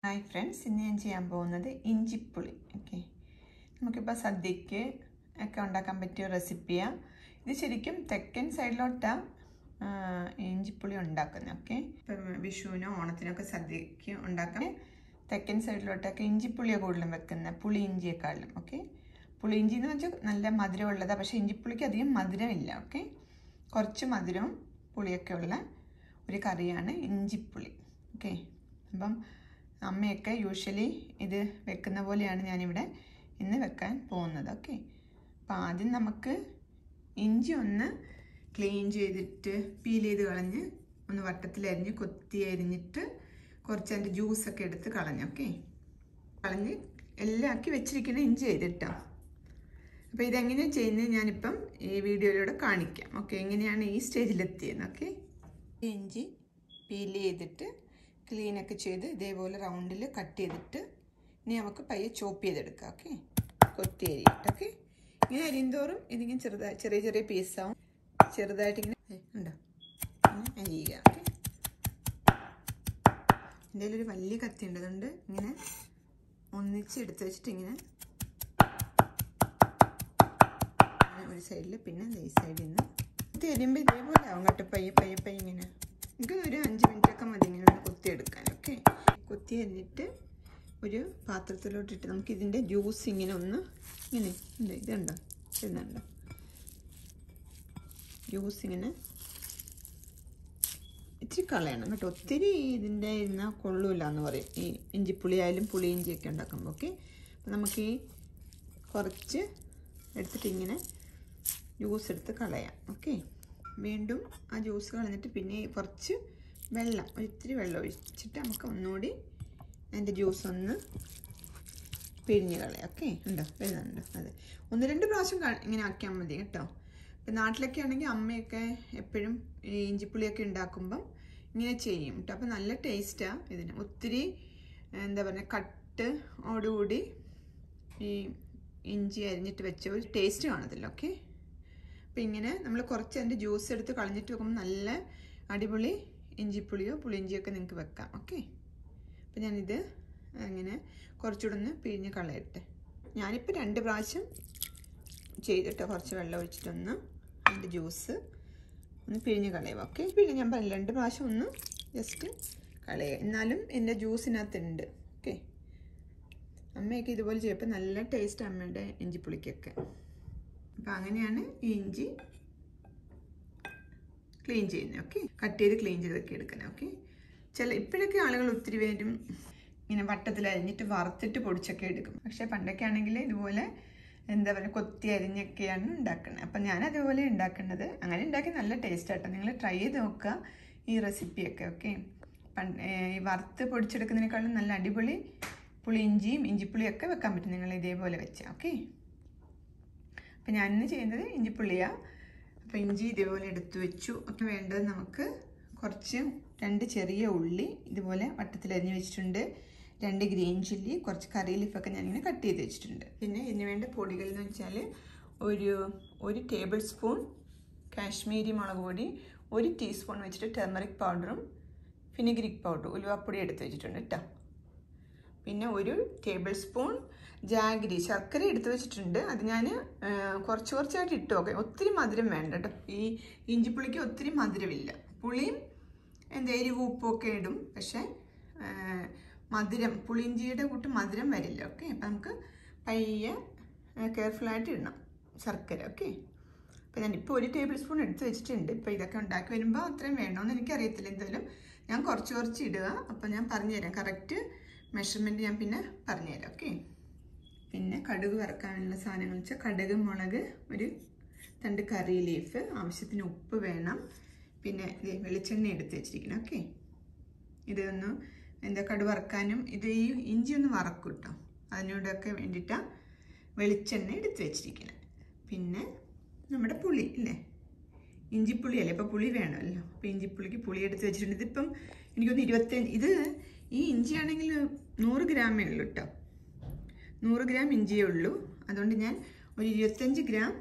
hi friends ഇന്ന് ഞാൻ ചെയ്യാൻ പോകുന്നത് ഇഞ്ചിപ്പുളി ഓക്കെ നമുക്കിപ്പോൾ സദ്യക്ക് ഒക്കെ ഉണ്ടാക്കാൻ പറ്റിയ റെസിപ്പിയാണ് ഇത് ശരിക്കും തെക്കൻ സൈഡിലോട്ടാണ് ഇഞ്ചിപ്പുളി ഉണ്ടാക്കുന്നത് ഓക്കെ ഇപ്പം വിഷുവിനോ ഓണത്തിനൊക്കെ സദ്യക്ക് ഉണ്ടാക്കാൻ തെക്കൻ സൈഡിലോട്ടൊക്കെ ഇഞ്ചിപ്പുളിയാണ് കൂടുതലും വെക്കുന്നത് പുളി ഇഞ്ചിയെക്കാളും ഓക്കെ പുളി ഇഞ്ചി എന്ന് വെച്ചാൽ നല്ല മധുരമുള്ളതാണ് പക്ഷേ ഇഞ്ചിപ്പുളിക്ക് അധികം മധുരമില്ല ഓക്കെ കുറച്ച് മധുരവും പുളിയൊക്കെ ഉള്ള ഒരു കറിയാണ് ഇഞ്ചിപ്പുളി ഓക്കെ അപ്പം അമ്മയൊക്കെ യൂഷ്വലി ഇത് വെക്കുന്ന പോലെയാണ് ഞാനിവിടെ ഇന്ന് വെക്കാൻ പോകുന്നത് ഓക്കെ അപ്പോൾ ആദ്യം നമുക്ക് ഇഞ്ചി ഒന്ന് ക്ലീൻ ചെയ്തിട്ട് പീൽ ചെയ്ത് കളഞ്ഞ് ഒന്ന് വട്ടത്തിലരിഞ്ഞ് കൊത്തി അരിഞ്ഞിട്ട് കുറച്ച് അതിൻ്റെ ജ്യൂസൊക്കെ എടുത്ത് കളഞ്ഞു ഓക്കെ കളഞ്ഞ് എല്ലാം ആക്കി വെച്ചിരിക്കുന്ന ഇഞ്ചി ചെയ്തിട്ടോ അപ്പോൾ ഇതെങ്ങനെയാണ് ചെയ്യുന്നത് ഞാനിപ്പം ഈ വീഡിയോയിലൂടെ കാണിക്കാം ഓക്കെ എങ്ങനെയാണ് ഈ സ്റ്റേജിലെത്തിയെന്ന് ഓക്കെ ഇഞ്ചി പീൽ ചെയ്തിട്ട് ക്ലീനൊക്കെ ചെയ്ത് ഇതേപോലെ റൗണ്ടിൽ കട്ട് ചെയ്തിട്ട് ഇനി നമുക്ക് പയ്യെ ചോപ്പ് ചെയ്തെടുക്കാം ഓക്കെ കൊത്തി അരിയിട്ട് ഓക്കെ ഇങ്ങനെ അരിയുന്തോറും ഇതിങ്ങനെ ചെറുതായി ചെറിയ ചെറിയ പീസാവും ചെറുതായിട്ട് ഇങ്ങനെ ഉണ്ടോ ഇങ്ങനെ അരിയുക ഓക്കെ എൻ്റെ ഒരു വലിയ കത്തി ഉണ്ട് അതുകൊണ്ട് ഇങ്ങനെ ഒന്നിച്ച് എടുത്ത് വെച്ചിട്ട് ഇങ്ങനെ ഒരു സൈഡിൽ പിന്നെ ഈ സൈഡിൽ നിന്ന് കുത്തി അരിയുമ്പോൾ ഇതേപോലെ ആവും കേട്ടോ പയ്യെ പയ്യെ പയ്യെ ഇങ്ങനെ എനിക്ക് ഒരു അഞ്ച് മിനിറ്റൊക്കെ മതി ഇങ്ങനെ ഒന്ന് കുത്തിയെടുക്കാൻ ഓക്കെ കുത്തി അരിഞ്ഞിട്ട് ഒരു പാത്രത്തിലോട്ടിട്ട് നമുക്ക് ഇതിൻ്റെ ജ്യൂസ് ഇങ്ങനെ ഒന്ന് ഇങ്ങനെ ഉണ്ട് ഇതുണ്ടോ ഇതുണ്ടോ ജ്യൂസ് ഇങ്ങനെ ഇച്ചിരി കളയണം കേട്ടോ ഒത്തിരി ഇതിൻ്റെ ഇരുന്നാൽ കൊള്ളൂല എന്ന് പറയും ഈ ഇഞ്ചിപ്പുളി ആയാലും പുളി ഇഞ്ചിയൊക്കെ ഉണ്ടാക്കുമ്പോൾ ഓക്കെ അപ്പോൾ നമുക്ക് ഈ കുറച്ച് എടുത്തിട്ട് ഇങ്ങനെ ജ്യൂസ് എടുത്ത് കളയാം ഓക്കെ വീണ്ടും ആ ജ്യൂസ് കളഞ്ഞിട്ട് പിന്നെ കുറച്ച് വെള്ളം ഒരിത്തിരി വെള്ളം ഒഴിച്ചിട്ട് നമുക്ക് ഒന്നുകൂടി അതിൻ്റെ ജ്യൂസ് ഒന്ന് പിഴിഞ്ഞ് കളയാം ഓക്കെ ഉണ്ടോ വരുന്നുണ്ടോ അതെ ഒന്ന് രണ്ട് പ്രാവശ്യം ഇങ്ങനെ ആക്കിയാൽ മതി കേട്ടോ ഇപ്പം നാട്ടിലൊക്കെ ആണെങ്കിൽ അമ്മയൊക്കെ എപ്പോഴും ഈ ഇഞ്ചിപ്പുളിയൊക്കെ ഉണ്ടാക്കുമ്പം ഇങ്ങനെ ചെയ്യും കേട്ടോ അപ്പം നല്ല ടേസ്റ്റാണ് ഇതിന് ഒത്തിരി എന്താ പറയുക കട്ട് ഓടുകൂടി ഈ ഇഞ്ചി അരിഞ്ഞിട്ട് വെച്ച ഒരു ടേസ്റ്റ് കാണത്തില്ല ഓക്കെ അപ്പം ഇങ്ങനെ നമ്മൾ കുറച്ച് അതിൻ്റെ ജ്യൂസ് എടുത്ത് കളഞ്ഞിട്ട് വെക്കുമ്പോൾ നല്ല അടിപൊളി ഇഞ്ചിപ്പുളിയോ പുളിയിഞ്ചിയൊക്കെ നിങ്ങൾക്ക് വെക്കാം ഓക്കെ അപ്പം ഞാനിത് അങ്ങനെ കുറച്ചുകൂടെ ഒന്ന് പിഴിഞ്ഞ് കളയട്ടെ ഞാനിപ്പോൾ രണ്ട് പ്രാവശ്യം ചെയ്തിട്ട് കുറച്ച് വെള്ളം ഒഴിച്ചിട്ടൊന്ന് അതിൻ്റെ ജ്യൂസ് ഒന്ന് പിഴിഞ്ഞ് കളയുക ഓക്കെ പിന്നെ ഞാൻ പറഞ്ഞില്ല രണ്ട് പ്രാവശ്യം ഒന്ന് ജസ്റ്റ് കളയുക എന്നാലും എൻ്റെ ജ്യൂസിനകത്തുണ്ട് ഓക്കെ അമ്മയൊക്കെ ഇതുപോലെ ചെയ്യപ്പോൾ നല്ല ടേസ്റ്റ് അമ്മയുടെ ഇഞ്ചിപ്പുളിക്കൊക്കെ അപ്പം അങ്ങനെയാണ് ഈ ഇഞ്ചി ക്ലീൻ ചെയ്യുന്നത് ഓക്കെ കട്ട് ചെയ്ത് ക്ലീൻ ചെയ്തൊക്കെ എടുക്കണം ഓക്കെ ചില ഇപ്പോഴൊക്കെ ആളുകൾ ഒത്തിരി പേരും ഇങ്ങനെ വട്ടത്തിൽ അരിഞ്ഞിട്ട് വറുത്തിട്ട് പൊടിച്ചൊക്കെ എടുക്കും പക്ഷേ പണ്ടൊക്കെ ആണെങ്കിൽ ഇതുപോലെ എന്താ പറയുക കൊത്തി അരിഞ്ഞൊക്കെയാണ് ഉണ്ടാക്കുന്നത് അപ്പം ഞാൻ അതുപോലെ ഉണ്ടാക്കുന്നത് അങ്ങനെ ഉണ്ടാക്കി നല്ല ടേസ്റ്റ് ആട്ടോ നിങ്ങൾ ട്രൈ ചെയ്ത് നോക്കുക ഈ റെസിപ്പിയൊക്കെ ഓക്കെ പണ്ട് ഈ വറുത്ത് പൊടിച്ചെടുക്കുന്നതിനേക്കാളും നല്ല അടിപൊളി പുളി ഇഞ്ചിയും ഇഞ്ചിപ്പുളിയൊക്കെ വെക്കാൻ പറ്റും നിങ്ങൾ ഇതേപോലെ വെച്ചാൽ ഓക്കെ അപ്പം ഞാനിന്ന് ചെയ്യുന്നത് ഇഞ്ചിപ്പുള്ളിയാണ് അപ്പോൾ ഇഞ്ചി ഇതേപോലെ എടുത്തു വെച്ചു ഒക്കെ വേണ്ടത് നമുക്ക് കുറച്ച് രണ്ട് ചെറിയ ഉള്ളി ഇതുപോലെ വട്ടത്തിലരിഞ്ഞ് വെച്ചിട്ടുണ്ട് രണ്ട് ഗ്രീൻ ചില്ലി കുറച്ച് കറി ലീഫൊക്കെ ഞാനിങ്ങനെ കട്ട് ചെയ്ത് വെച്ചിട്ടുണ്ട് പിന്നെ ഇതിന് വേണ്ട പൊടികൾ എന്ന് വെച്ചാൽ ഒരു ഒരു ടേബിൾ സ്പൂൺ കാശ്മീരി മുളക് പൊടി ഒരു ടീസ്പൂൺ വെച്ചിട്ട് ടെർമറിക് പൗഡറും ഫിനിഗ്രിക് പൗഡറും ഉലുവാപ്പൊടി എടുത്ത് വെച്ചിട്ടുണ്ട് കേട്ടോ പിന്നെ ഒരു ടേബിൾ സ്പൂൺ ജാഗരി ശർക്കര എടുത്തു വെച്ചിട്ടുണ്ട് അത് ഞാൻ കുറച്ച് കുറച്ചായിട്ട് ഇട്ടു നോക്കാം ഒത്തിരി മധുരം വേണ്ട കേട്ടോ ഈ ഇഞ്ചിപ്പുളിക്ക് ഒത്തിരി മധുരമില്ല പുളിയും എന്താ എരിവ് ഉപ്പൊക്കെ ഇടും പക്ഷേ മധുരം പുളിയിഞ്ചിയുടെ കൂട്ട് മധുരം വരില്ല ഓക്കെ അപ്പം നമുക്ക് പയ്യെ കെയർഫുള്ളായിട്ട് ഇടണം ശർക്കര ഓക്കെ അപ്പോൾ ഞാനിപ്പോൾ ഒരു ടേബിൾ സ്പൂൺ എടുത്ത് വെച്ചിട്ടുണ്ട് ഇപ്പോൾ ഇതൊക്കെ ഉണ്ടാക്കി വരുമ്പോൾ അത്രയും വേണമെന്ന് എനിക്കറിയത്തില്ല എന്തായാലും ഞാൻ കുറച്ച് കുറച്ച് ഇടുക അപ്പോൾ ഞാൻ പറഞ്ഞുതരാം കറക്റ്റ് മെഷർമെൻറ്റ് ഞാൻ പിന്നെ പറഞ്ഞുതരാം ഓക്കെ പിന്നെ കടുക് വറക്കാനുള്ള സാധനങ്ങൾ വെച്ചാൽ കടുക് മുളക് ഒരു രണ്ട് കറി ലീഫ് ആവശ്യത്തിന് ഉപ്പ് വേണം പിന്നെ ഇത് വെളിച്ചെണ്ണ എടുത്ത് വെച്ചിരിക്കണം ഓക്കെ ഇതൊന്ന് എന്താ കടുക് വറക്കാനും ഇത് ഈ ഇഞ്ചി ഒന്ന് വറക്കും കേട്ടോ അതിനോടൊക്കെ വേണ്ടിയിട്ടാണ് വെളിച്ചെണ്ണ എടുത്ത് വെച്ചിരിക്കുന്നത് പിന്നെ നമ്മുടെ പുളി അല്ലേ ഇഞ്ചിപ്പുളി അല്ലേ ഇപ്പോൾ പുളി വേണമല്ലോ അപ്പോൾ ഇഞ്ചിപ്പുളിക്ക് പുളി എടുത്ത് വെച്ചിട്ടുണ്ട് ഇതിപ്പം എനിക്കൊന്ന് ഇരുപത്തഞ്ച് ഇത് ഈ ഇഞ്ചിയാണെങ്കിൽ നൂറ് ഗ്രാമേ ഉള്ളൂ കേട്ടോ നൂറ് ഗ്രാം ഇഞ്ചിയേ ഉള്ളൂ അതുകൊണ്ട് ഞാൻ ഒരു ഇരുപത്തഞ്ച് ഗ്രാം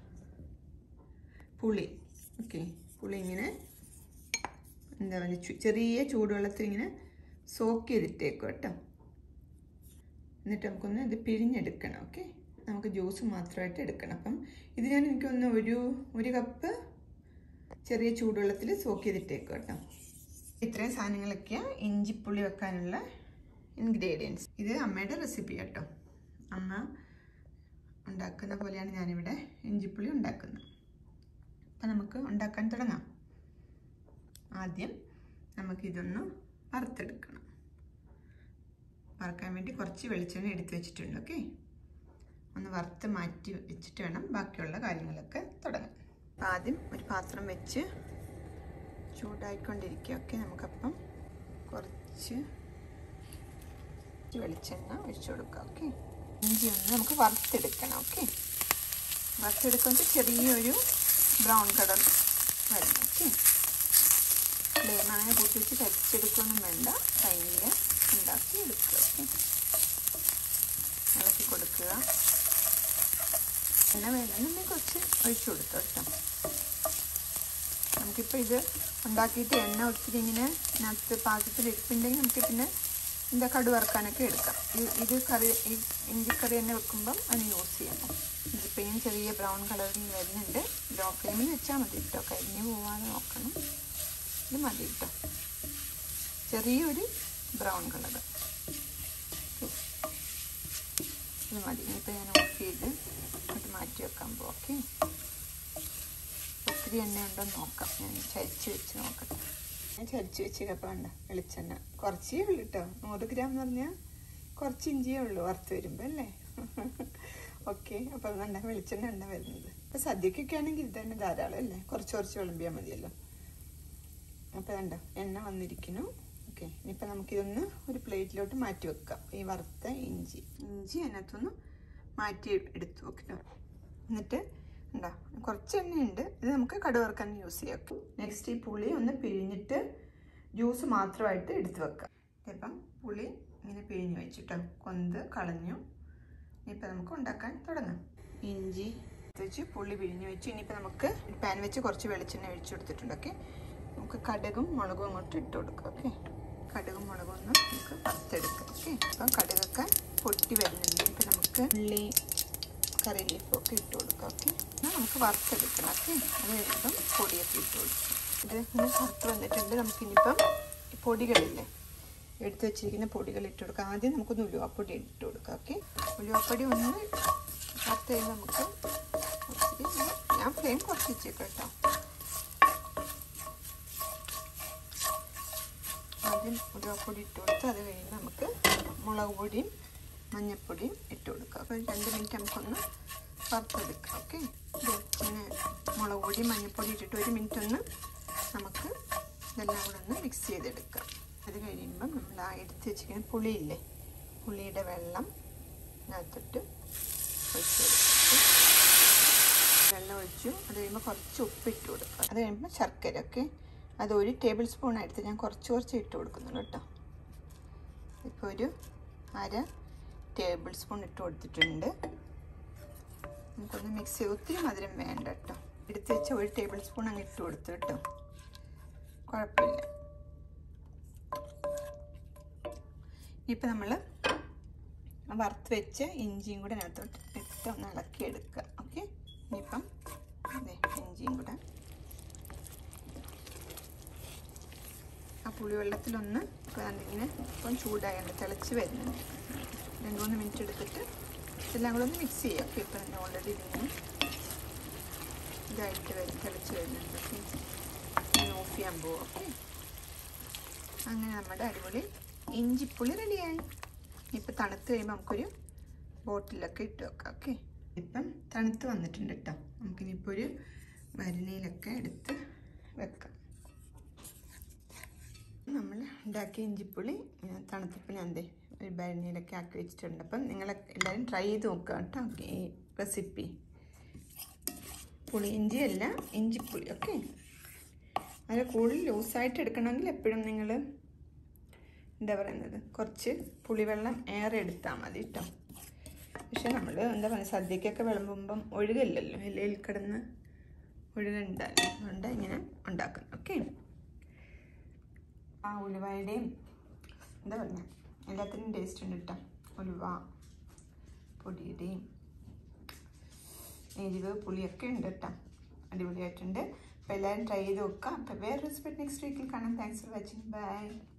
പുളി ഓക്കെ പുളി ഇങ്ങനെ എന്താ പറയുക ചെറിയ ചൂടുവെള്ളത്തിൽ ഇങ്ങനെ സോക്ക് ചെയ്തിട്ടേക്കും കേട്ടോ എന്നിട്ട് നമുക്കൊന്ന് ഇത് പിഴിഞ്ഞെടുക്കണം ഓക്കെ നമുക്ക് ജ്യൂസ് മാത്രമായിട്ട് എടുക്കണം അപ്പം ഇത് ഞാൻ എനിക്കൊന്ന് ഒരു ഒരു കപ്പ് ചെറിയ ചൂടുവെള്ളത്തിൽ സോക്ക് ചെയ്തിട്ടേക്കും കേട്ടോ ഇത്രയും സാധനങ്ങളൊക്കെയാണ് ഇഞ്ചിപ്പുളി വെക്കാനുള്ള ഇൻഗ്രീഡിയൻസ് ഇത് അമ്മയുടെ റെസിപ്പി കേട്ടോ അമ്മ ഉണ്ടാക്കുന്ന പോലെയാണ് ഞാനിവിടെ ഇഞ്ചിപ്പുളി ഉണ്ടാക്കുന്നത് അപ്പം നമുക്ക് ഉണ്ടാക്കാൻ തുടങ്ങാം ആദ്യം നമുക്കിതൊന്ന് വറുത്തെടുക്കണം വറുക്കാൻ വേണ്ടി കുറച്ച് വെളിച്ചെണ്ണ എടുത്ത് വെച്ചിട്ടുണ്ട് ഓക്കെ ഒന്ന് വറുത്ത് മാറ്റി വെച്ചിട്ട് വേണം ബാക്കിയുള്ള കാര്യങ്ങളൊക്കെ തുടങ്ങാൻ അപ്പം ആദ്യം ഒരു പാത്രം വെച്ച് ചൂടായിക്കൊണ്ടിരിക്കുക ഓക്കെ നമുക്കപ്പം കുറച്ച് വെളിച്ചെണ്ണ ഒഴിച്ചു കൊടുക്കാം ഓക്കെ ഇഞ്ചി ഒന്ന് നമുക്ക് വറുത്തെടുക്കണം ഓക്കെ വറുത്തെടുക്കുമ്പോൾ ചെറിയൊരു ബ്രൗൺ കളർ വരണം ഓക്കെ ഫ്ലെയിം അങ്ങനെ കൂട്ടി വെച്ച് കരിച്ചെടുക്കുകയൊന്നും വേണ്ട കയ്യിൽ ഉണ്ടാക്കി എടുക്കുക ഓക്കെ ഇളക്കി കൊടുക്കുക എണ്ണ വേണമെന്നുണ്ടെങ്കിൽ കുറച്ച് ഒഴിച്ചു കൊടുക്കുക കേട്ടോ നമുക്കിപ്പോൾ ഇത് ഉണ്ടാക്കിയിട്ട് എണ്ണ ഒത്തിരി ഇങ്ങനെ ഇതിനകത്ത് പാകത്തിൽ ഇരിപ്പുണ്ടെങ്കിൽ നമുക്ക് പിന്നെ എന്താ കടു വറുക്കാനൊക്കെ എടുക്കാം ഇത് കറി ഈ ഇഞ്ചിക്കറി തന്നെ വെക്കുമ്പം അതിന് യൂസ് ചെയ്യാം ഇതിപ്പോൾ ഞാൻ ചെറിയ ബ്രൗൺ കളറിൽ വരുന്നുണ്ട് ലോ ഫ്ലെയിമിൽ വെച്ചാൽ മതി കേട്ടോ കരിഞ്ഞ് പോവാതെ നോക്കണം ഇത് മതി കേട്ടോ ചെറിയൊരു ബ്രൗൺ കളർ ഇത് മതി ഇനിയിപ്പോൾ ഞാൻ ഓഫ് ചെയ്ത് അത് മാറ്റി വെക്കാൻ പോകും ഓക്കെ ഒത്തിരി എണ്ണ ഉണ്ടോ നോക്കാം ഞാൻ ചരിച്ച് വെച്ച് നോക്കട്ടെ ഞാൻ ചരിച്ച് വെച്ച് കപ്പം വേണ്ട വെളിച്ചെണ്ണ കുറച്ചേ ഉള്ളൂ കേട്ടോ നൂറ് ഗ്രാം എന്ന് പറഞ്ഞാൽ കുറച്ച് ഇഞ്ചിയേ ഉള്ളൂ വറുത്ത് വരുമ്പോൾ അല്ലേ ഓക്കെ അപ്പം വേണ്ട വെളിച്ചെണ്ണ എണ്ണ വരുന്നത് അപ്പം സദ്യക്കൊക്കെ ആണെങ്കിൽ ഇത് തന്നെ ധാരാളം അല്ലേ കുറച്ച് കുറച്ച് വിളമ്പിയാൽ മതിയല്ലോ അപ്പോൾ വേണ്ട എണ്ണ വന്നിരിക്കുന്നു ഓക്കെ ഇനിയിപ്പോൾ നമുക്കിതൊന്ന് ഒരു പ്ലേറ്റിലോട്ട് മാറ്റി വെക്കാം ഈ വറുത്ത ഇഞ്ചി ഇഞ്ചി അതിനകത്തൊന്ന് മാറ്റി എടുത്തു വെക്കണം എന്നിട്ട് ഉണ്ടാ കുറച്ച് എണ്ണയുണ്ട് ഇത് നമുക്ക് കടുവറുക്കാൻ യൂസ് ചെയ്യാം നെക്സ്റ്റ് ഈ പുളി ഒന്ന് പിഴിഞ്ഞിട്ട് ജ്യൂസ് മാത്രമായിട്ട് എടുത്ത് വെക്കാം ഇപ്പം പുളി ഇങ്ങനെ പിഴിഞ്ഞ് വെച്ചിട്ടോ കൊന്ത് കളഞ്ഞു ഇനിയിപ്പോൾ നമുക്ക് ഉണ്ടാക്കാൻ തുടങ്ങാം ഇഞ്ചി വെച്ച് പുളി പിഴിഞ്ഞ് വെച്ചു ഇനിയിപ്പോൾ നമുക്ക് പാൻ വെച്ച് കുറച്ച് വെളിച്ചെണ്ണ ഒഴിച്ചു കൊടുത്തിട്ടുണ്ട് ഓക്കെ നമുക്ക് കടുകും മുളകും അങ്ങോട്ട് ഇട്ട് കൊടുക്കാം ഓക്കെ കടുകും മുളകും ഒന്ന് നമുക്ക് വറുത്തെടുക്കാം ഓക്കെ അപ്പം കടുകൊക്കെ പൊട്ടി വരുന്നുണ്ട് ഇപ്പം നമുക്ക് ഉള്ളി കറി ലീഫൊക്കെ ഇട്ട് കൊടുക്കാം ഓക്കെ എന്നാൽ നമുക്ക് വറുത്തെടുക്കണം ഓക്കെ അത് കഴിയുമ്പം പൊടിയൊക്കെ ഇട്ട് കൊടുക്കും ഇത് ഇങ്ങനെ വറുത്ത് വന്നിട്ടുണ്ട് നമുക്കിനിയിപ്പം പൊടികളില്ലേ എടുത്ത് വെച്ചിരിക്കുന്ന പൊടികൾ ഇട്ട് കൊടുക്കാം ആദ്യം നമുക്കൊന്ന് ഉലുവാപ്പൊടി ഇട്ട് കൊടുക്കാം ഓക്കെ ഉലുവാപ്പൊടി ഒന്ന് വറുത്ത് കഴിഞ്ഞാൽ നമുക്ക് ഒത്തിരി ഞാൻ ഫ്ലെയിം കുറച്ച് വെച്ചേക്കാം കേട്ടോ ആദ്യം ഉലുവാപ്പൊടി ഇട്ട് കൊടുത്ത് അത് കഴിയുമ്പോൾ നമുക്ക് മുളക് പൊടിയും മഞ്ഞൾപ്പൊടിയും ഇട്ട് കൊടുക്കുക അപ്പോൾ രണ്ട് മിനിറ്റ് നമുക്കൊന്ന് വറുത്തെടുക്കാം ഓക്കെ ഇങ്ങനെ മുളക് പൊടി മഞ്ഞൾപ്പൊടി ഇട്ടിട്ട് ഒരു മിനിറ്റ് ഒന്ന് നമുക്ക് ഇതെല്ലാം കൂടെ ഒന്ന് മിക്സ് ചെയ്തെടുക്കാം അത് കഴിയുമ്പം നമ്മൾ ആ എടുത്ത് വെച്ചിരിക്കുന്ന പുളിയില്ലേ പുളിയുടെ വെള്ളം അതിനകത്തിട്ട് ഒഴിച്ച് കൊടുക്കും വെള്ളം ഒഴിച്ചു അത് കഴിയുമ്പോൾ കുറച്ച് ഉപ്പിട്ട് കൊടുക്കുക അത് കഴിയുമ്പോൾ ശർക്കര ഒക്കെ അത് ഒരു ടേബിൾ സ്പൂൺ എടുത്ത് ഞാൻ കുറച്ച് കുറച്ച് ഇട്ട് കൊടുക്കുന്നുള്ളൂ കേട്ടോ ഇപ്പോൾ ഒരു അര ടേബിൾ സ്പൂൺ ഇട്ട് കൊടുത്തിട്ടുണ്ട് നമുക്കൊന്ന് മിക്സ് ചെയ്ത് ഒത്തിരി മധുരം വേണ്ട കേട്ടോ എടുത്ത് വെച്ച ഒരു ടേബിൾ സ്പൂൺ അങ്ങ് ഇട്ട് കൊടുത്തു കേട്ടോ കുഴപ്പമില്ല ഇപ്പം നമ്മൾ വറുത്ത് വെച്ച ഇഞ്ചിയും കൂടെ അതിനകത്തോട്ട് ഇട്ട് ഒന്ന് ഇളക്കിയെടുക്കുക ഓക്കെ ഇനിയിപ്പം അതെ ഇഞ്ചിയും കൂടെ ആ പുളിവെള്ളത്തിലൊന്ന് ഇപ്പം ഇങ്ങനെ ഇപ്പം ചൂടായുണ്ട് തിളച്ച് വരുന്നുണ്ട് രണ്ട് മൂന്ന് മിനിറ്റ് എടുത്തിട്ട് ഇതെല്ലാം കൂടെ ഒന്ന് മിക്സ് ചെയ്യാം ഓക്കെ ഇപ്പം തന്നെ ഓൾറെഡി ഇതിങ്ങനെ ഇതായിട്ട് വരും തിളച്ച് വരുന്നുണ്ട് ഓക്കെ ഓഫ് ചെയ്യാൻ പോവും ഓക്കെ അങ്ങനെ നമ്മുടെ അടിപൊളി ഇഞ്ചിപ്പുളി റെഡിയായി ഇപ്പം തണുത്ത് കഴിയുമ്പോൾ നമുക്കൊരു ബോട്ടിലൊക്കെ ഇട്ട് വെക്കാം ഓക്കെ ഇപ്പം തണുത്ത് വന്നിട്ടുണ്ട് കേട്ടോ നമുക്കിനിപ്പോൾ ഒരു ഭരണിയിലൊക്കെ എടുത്ത് വെക്കാം നമ്മൾ ഉണ്ടാക്കിയ ഇഞ്ചിപ്പുളി തണുത്തപ്പോൾ ഞാൻ എന്തേ ഒരു ഭരണിയിലൊക്കെ ആക്കി വെച്ചിട്ടുണ്ട് അപ്പം നിങ്ങൾ എല്ലാവരും ട്രൈ ചെയ്ത് നോക്കുക കേട്ടോ ഈ റെസിപ്പി പുളി ഇഞ്ചിയല്ല ഇഞ്ചിപ്പുളി ഓക്കെ അത് കൂടുതൽ ലൂസായിട്ട് എടുക്കണമെങ്കിൽ എപ്പോഴും നിങ്ങൾ എന്താ പറയുന്നത് കുറച്ച് പുളിവെള്ളം ഏറെ എടുത്താൽ മതി കേട്ടോ പക്ഷെ നമ്മൾ എന്താ പറയുക സദ്യക്കൊക്കെ വിളമ്പുമ്പം ഒഴുകല്ലല്ലോ ഇലയിൽ കിടന്ന് ഒഴുകുണ്ടല്ലോ അതുകൊണ്ട് ഇങ്ങനെ ഉണ്ടാക്കുന്നത് ഓക്കെ ആ ഉലുവയുടെയും എന്താ പറയുക എല്ലാത്തിനും ടേസ്റ്റ് ഉണ്ട് കേട്ടോ ഉലുവ പൊടിയുടെയും എരിവ് പുളിയൊക്കെ ഉണ്ട് കേട്ടോ അടിപൊളിയായിട്ടുണ്ട് അപ്പോൾ എല്ലാവരും ട്രൈ ചെയ്ത് നോക്കാം അപ്പോൾ വേറെ റെസിപ്പി നെക്സ്റ്റ് വീക്കിൽ കാണാം താങ്ക്സ് ഫോർ വാച്ചിങ് ബൈ